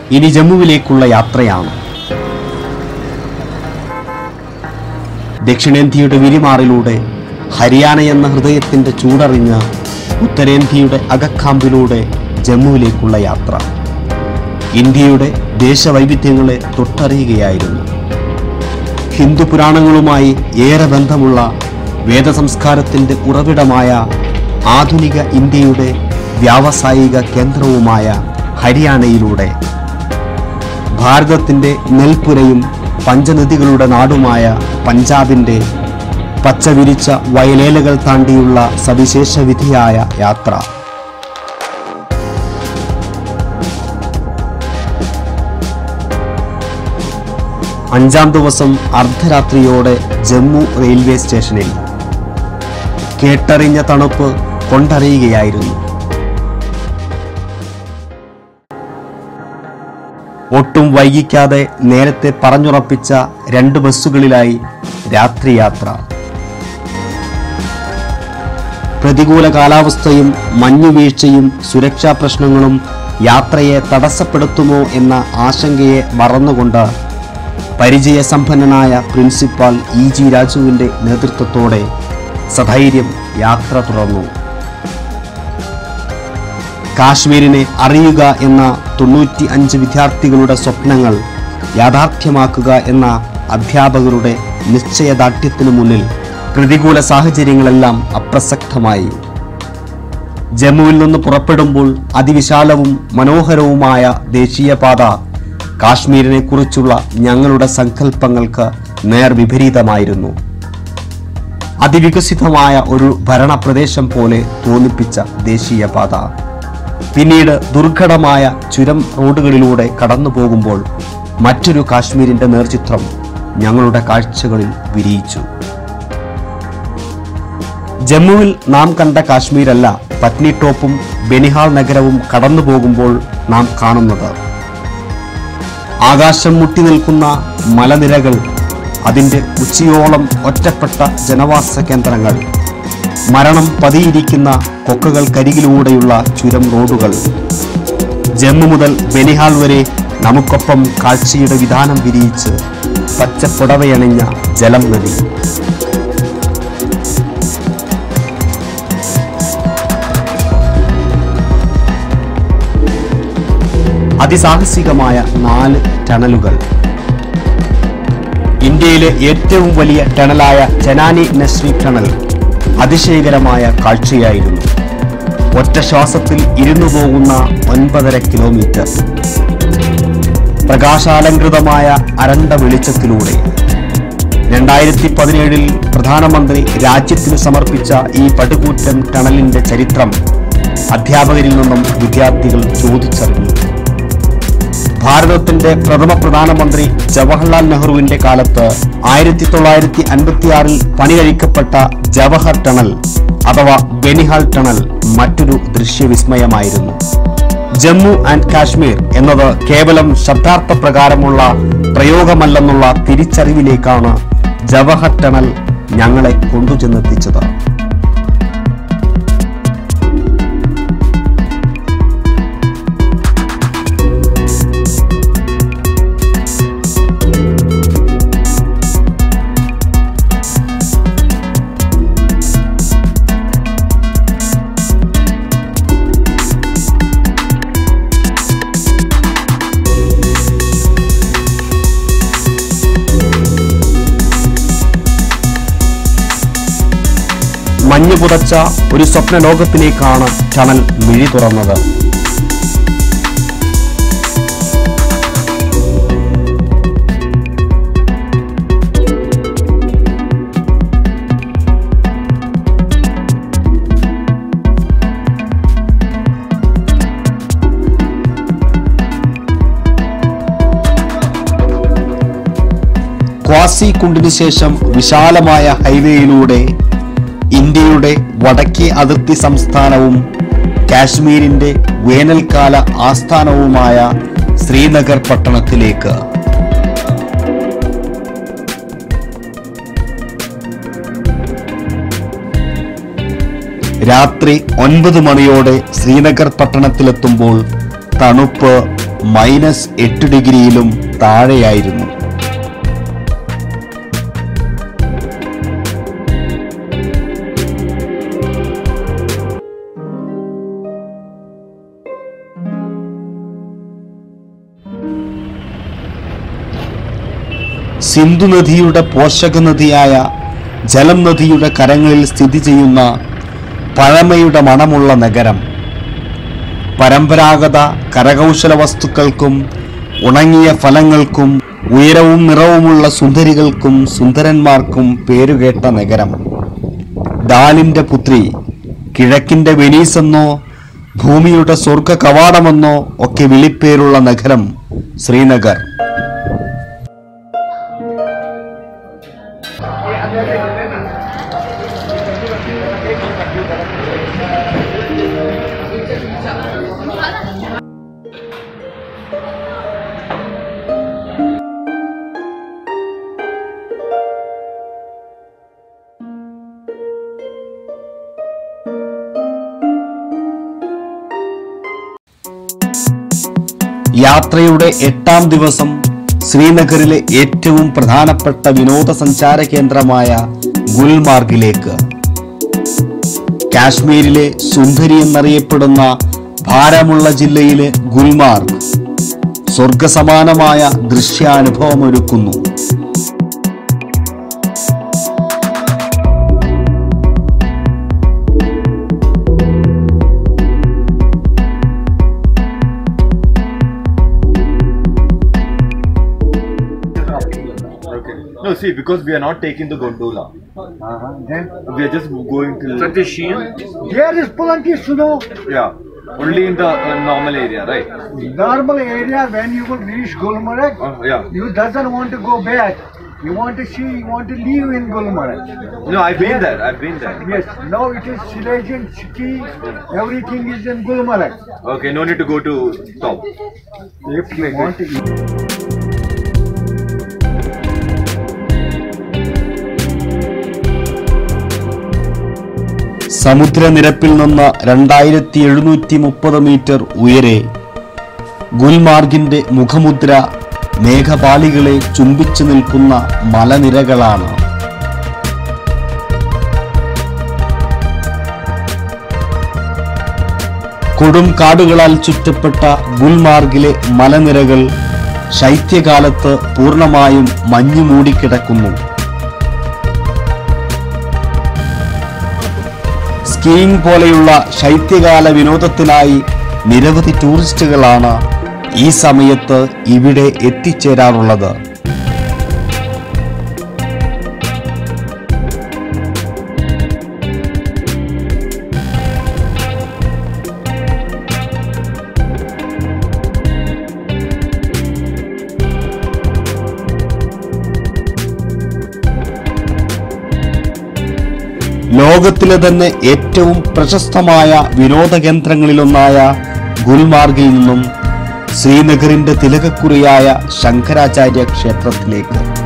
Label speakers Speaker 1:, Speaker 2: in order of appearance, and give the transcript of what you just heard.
Speaker 1: ഇനി ജമ്മുവിലേക്കുള്ള യാത്രയാണ് ദക്ഷിണേന്ത്യയുടെ വിരിമാറിലൂടെ ഹരിയാന എന്ന ഹൃദയത്തിന്റെ ചൂടറിഞ്ഞ് ഉത്തരേന്ത്യയുടെ അകക്കാമ്പിലൂടെ ജമ്മുവിലേക്കുള്ള യാത്ര ഇന്ത്യയുടെ ദേശവൈവിധ്യങ്ങളെ തൊട്ടറിയുകയായിരുന്നു ഹിന്ദു പുരാണങ്ങളുമായി ഏറെ ബന്ധമുള്ള വേദസംസ്കാരത്തിന്റെ ഉറവിടമായ ആധുനിക ഇന്ത്യയുടെ വ്യാവസായിക കേന്ദ്രവുമായ ഹരിയാനയിലൂടെ ഭാരതത്തിന്റെ നെൽപ്പുരയും പഞ്ചനദികളുടെ നാടുമായ പഞ്ചാബിന്റെ പച്ചവിരിച്ച വയലേലകൾ താണ്ടിയുള്ള സവിശേഷ വിധിയായ യാത്ര അഞ്ചാം ദിവസം അർദ്ധരാത്രിയോടെ ജമ്മു റെയിൽവേ സ്റ്റേഷനിൽ കേട്ടറിഞ്ഞ തണുപ്പ് കൊണ്ടറിയുകയായിരുന്നു ഒട്ടും വൈകിക്കാതെ നേരത്തെ പറഞ്ഞുറപ്പിച്ച രണ്ട് ബസ്സുകളിലായി രാത്രിയാത്ര പ്രതികൂല കാലാവസ്ഥയും മഞ്ഞുവീഴ്ചയും സുരക്ഷാ പ്രശ്നങ്ങളും യാത്രയെ തടസ്സപ്പെടുത്തുമോ എന്ന ആശങ്കയെ മറന്നുകൊണ്ട് പരിചയസമ്പന്നനായ പ്രിൻസിപ്പാൾ ഇ ജി രാജുവിൻ്റെ നേതൃത്വത്തോടെ സധൈര്യം യാത്ര തുടർന്നു കാശ്മീരിനെ അറിയുക എന്ന തൊണ്ണൂറ്റി അഞ്ച് വിദ്യാർത്ഥികളുടെ സ്വപ്നങ്ങൾ യാഥാർത്ഥ്യമാക്കുക എന്ന അധ്യാപകരുടെ നിശ്ചയദാർഢ്യത്തിനു മുന്നിൽ പ്രതികൂല സാഹചര്യങ്ങളെല്ലാം അപ്രസക്തമായി ജമ്മുവിൽ നിന്ന് പുറപ്പെടുമ്പോൾ അതിവിശാലവും മനോഹരവുമായ ദേശീയപാത കാശ്മീരിനെ കുറിച്ചുള്ള ഞങ്ങളുടെ സങ്കല്പങ്ങൾക്ക് നേർവിപരീതമായിരുന്നു അതിവികസിതമായ ഒരു ഭരണപ്രദേശം പോലെ തോന്നിപ്പിച്ച ദേശീയപാത പിന്നീട് ദുർഘടമായ ചുരം റോഡുകളിലൂടെ കടന്നു പോകുമ്പോൾ മറ്റൊരു കാശ്മീരിന്റെ നേർചിത്രം ഞങ്ങളുടെ കാഴ്ചകളിൽ വിരിയിച്ചു ജമ്മുവിൽ നാം കണ്ട കാശ്മീരല്ല പത്നി ടോപ്പും ബെനിഹാൾ നഗരവും കടന്നു പോകുമ്പോൾ നാം കാണുന്നത് ആകാശം മുട്ടി നിൽക്കുന്ന മലനിരകൾ അതിൻ്റെ ഉച്ചയോളം ഒറ്റപ്പെട്ട ജനവാസ കേന്ദ്രങ്ങൾ മരണം പതിയിരിക്കുന്ന കൊക്കകൾക്കരികിലൂടെയുള്ള ചുരം റോഡുകൾ ജമ്മു മുതൽ ബെനിഹാൾ വരെ നമുക്കൊപ്പം കാഴ്ചയുടെ വിധാനം വിരിയിച്ച് പച്ചപ്പുടവയണിഞ്ഞ ജലം നദി അതിസാഹസികമായ നാല് ടണലുകൾ ഇന്ത്യയിലെ ഏറ്റവും വലിയ ടണലായ ചനാനി നസ്രി ടണൽ അതിശയകരമായ കാഴ്ചയായിരുന്നു ഒറ്റ ശ്വാസത്തിൽ ഇരുന്നു പോകുന്ന ഒൻപതര കിലോമീറ്റർ പ്രകാശാലങ്കൃതമായ അരണ്ട വെളിച്ചത്തിലൂടെ രണ്ടായിരത്തി പതിനേഴിൽ പ്രധാനമന്ത്രി രാജ്യത്തിന് സമർപ്പിച്ച ഈ പടുകൂറ്റൻ ടണലിന്റെ ചരിത്രം അധ്യാപകരിൽ നിന്നും വിദ്യാർത്ഥികൾ ചോദിച്ചറിഞ്ഞു ഭാരതത്തിന്റെ പ്രഥമ പ്രധാനമന്ത്രി ജവഹർലാൽ നെഹ്റുവിന്റെ കാലത്ത് ആയിരത്തി തൊള്ളായിരത്തി അൻപത്തിയാറിൽ പണികഴിക്കപ്പെട്ട ജവഹർ ടണൽ അഥവാ ബെനിഹാൾ ടണൽ മറ്റൊരു ദൃശ്യവിസ്മയമായിരുന്നു ജമ്മു ആൻഡ് കാശ്മീർ എന്നത് കേവലം ശബ്ദാർത്ഥ പ്രകാരമുള്ള പ്രയോഗമല്ലെന്നുള്ള തിരിച്ചറിവിലേക്കാണ് ജവഹർ ടണൽ ഞങ്ങളെ കൊണ്ടുചെന്നെത്തിച്ചത് മഞ്ഞു പുതച്ച ഒരു സ്വപ്ന ലോകത്തിലേക്കാണ് ടണൽ മിഴി തുറന്നത് ക്വാസി കുണ്ടിന് ശേഷം വിശാലമായ ഹൈവേയിലൂടെ ഇന്ത്യയുടെ വടക്കേ അതിർത്തി സംസ്ഥാനവും കാശ്മീരിന്റെ വേനൽക്കാല ആസ്ഥാനവുമായ ശ്രീനഗർ പട്ടണത്തിലേക്ക് രാത്രി ഒൻപത് മണിയോടെ ശ്രീനഗർ പട്ടണത്തിലെത്തുമ്പോൾ തണുപ്പ് മൈനസ് എട്ട് ഡിഗ്രിയിലും താഴെയായിരുന്നു സിന്ധു നദിയുടെ പോഷക നദിയായ ജലം നദിയുടെ കരങ്ങളിൽ സ്ഥിതി ചെയ്യുന്ന പഴമയുടെ മണമുള്ള നഗരം പരമ്പരാഗത കരകൗശല വസ്തുക്കൾക്കും ഉണങ്ങിയ ഫലങ്ങൾക്കും ഉയരവും നിറവുമുള്ള സുന്ദരികൾക്കും സുന്ദരന്മാർക്കും പേരുകേട്ട നഗരം ഡാലിന്റെ പുത്രി കിഴക്കിന്റെ വെനീസ് എന്നോ ഭൂമിയുടെ സ്വർഗ കവാടമെന്നോ ഒക്കെ വിളിപ്പേരുള്ള നഗരം ശ്രീനഗർ യാത്രയുടെ എട്ടാം ദിവസം ശ്രീനഗറിലെ ഏറ്റവും പ്രധാനപ്പെട്ട വിനോദസഞ്ചാര കേന്ദ്രമായ ഗുൽമാർഗിലേക്ക് കാശ്മീരിലെ സുന്ദരി എന്നറിയപ്പെടുന്ന ഭാരമുള്ള ജില്ലയിലെ Gulmarg സ്വർഗസമാനമായ ദൃശ്യാനുഭവമൊരുക്കുന്നു
Speaker 2: Okay. No, see, because we are not taking the gondola.
Speaker 3: Uh-huh. Then
Speaker 2: We are just going to.
Speaker 3: there is plenty snow.
Speaker 2: Yeah. Only in the uh, normal area, right?
Speaker 3: Normal area when you will reach Gulmarg,
Speaker 2: Uh, yeah.
Speaker 3: you doesn't want to go back. You want to see, you want to live in Gulmarg.
Speaker 2: No, I've been there. I've been there.
Speaker 3: Yes, now it is Silesian city. Everything is in Gulmarg.
Speaker 2: Okay, no need to go to top.
Speaker 3: If you want to
Speaker 1: സമുദ്രനിരപ്പിൽ നിന്ന് രണ്ടായിരത്തി എഴുന്നൂറ്റി മുപ്പത് metre ഉയരെ ഗുൽമാർഗിന്റെ മുഖമുദ്ര മേഘപാളികളെ ചുംബിച്ചു നിൽക്കുന്ന മലനിരകളാണ് കൊടും കാടുകളാൽ ചുറ്റപ്പെട്ട ഗുൽമാർഗിലെ മലനിരകൾ ശൈത്യകാലത്ത് പൂർണ്ണമായും മഞ്ഞു മൂടിക്കിടക്കുന്നു സ്കീയിങ് പോലെയുള്ള ശൈത്യകാല വിനോദത്തിനായി നിരവധി ടൂറിസ്റ്റുകളാണ് ഈ സമയത്ത് ഇവിടെ എത്തിച്ചേരാറുള്ളത് ലോകത്തിലെ തന്നെ ഏറ്റവും പ്രശസ്തമായ വിനോദ കേന്ദ്രങ്ങളിലൊന്നായ ഗുൽമാർഗിൽ നിന്നും ശ്രീനഗറിന്റെ തിലകക്കുറിയായ ശങ്കരാചാര്യ ക്ഷേത്രത്തിലേക്ക്